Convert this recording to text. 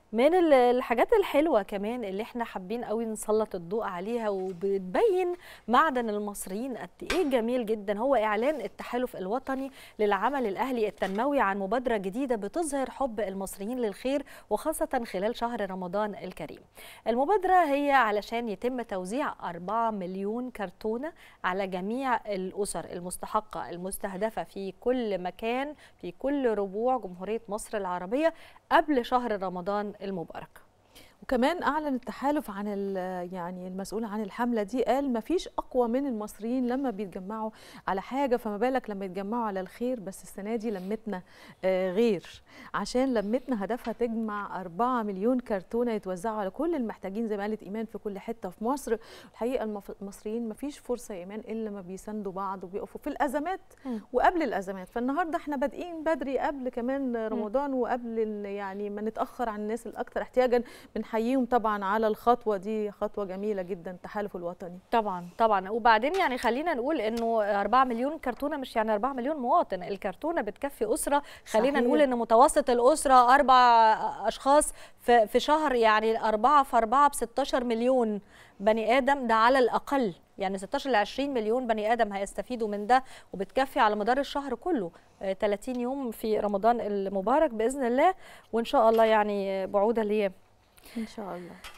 من ال- الحاجات الحلوة كمان اللي احنا حابين قوي نسلط الضوء عليها وبتبين معدن المصريين قد ايه جميل جدا هو اعلان التحالف الوطني للعمل الاهلي التنموي عن مبادرة جديدة بتظهر حب المصريين للخير وخاصة خلال شهر رمضان الكريم. المبادرة هي علشان يتم توزيع 4 مليون كرتونة على جميع الأسر المستحقة المستهدفة في كل مكان في كل ربوع جمهورية مصر العربية قبل شهر رمضان المبارك وكمان اعلن التحالف عن ال- يعني المسؤول عن الحمله دي قال ما فيش اقوى من المصريين لما بيتجمعوا على حاجه فما بالك لما يتجمعوا على الخير بس السنه دي لمتنا آه، غير عشان لمتنا هدفها تجمع 4 مليون كرتونه يتوزعوا على كل المحتاجين زي ما قالت ايمان في كل حته في مصر الحقيقه المف- المصريين ما فيش فرصه يا ايمان الا ما بيساندوا بعض وبيقفوا في الازمات مم. وقبل الازمات فالنهارده احنا بادئين بدري قبل كمان رمضان وقبل ال- يعني ما نتاخر عن الناس الاكثر احتياجا بنحييهم طبعا على الخطوه دي خطوه جميله جدا التحالف الوطني طبعا طبعا وبعدين يعني خلينا نقول انه 4 مليون كرتونه مش يعني 4 مليون مواطن الكرتونه بتكفي اسره خلينا صحيح. نقول ان متوسط الاسره اربع اشخاص في في شهر يعني 4 في 4 ب 16 مليون بني ادم ده على الاقل يعني 16 ل 20 مليون بني ادم هيستفيدوا من ده وبتكفي على مدار الشهر كله آه، 30 يوم في رمضان المبارك باذن الله وان شاء الله يعني بعود الايام ان شاء الله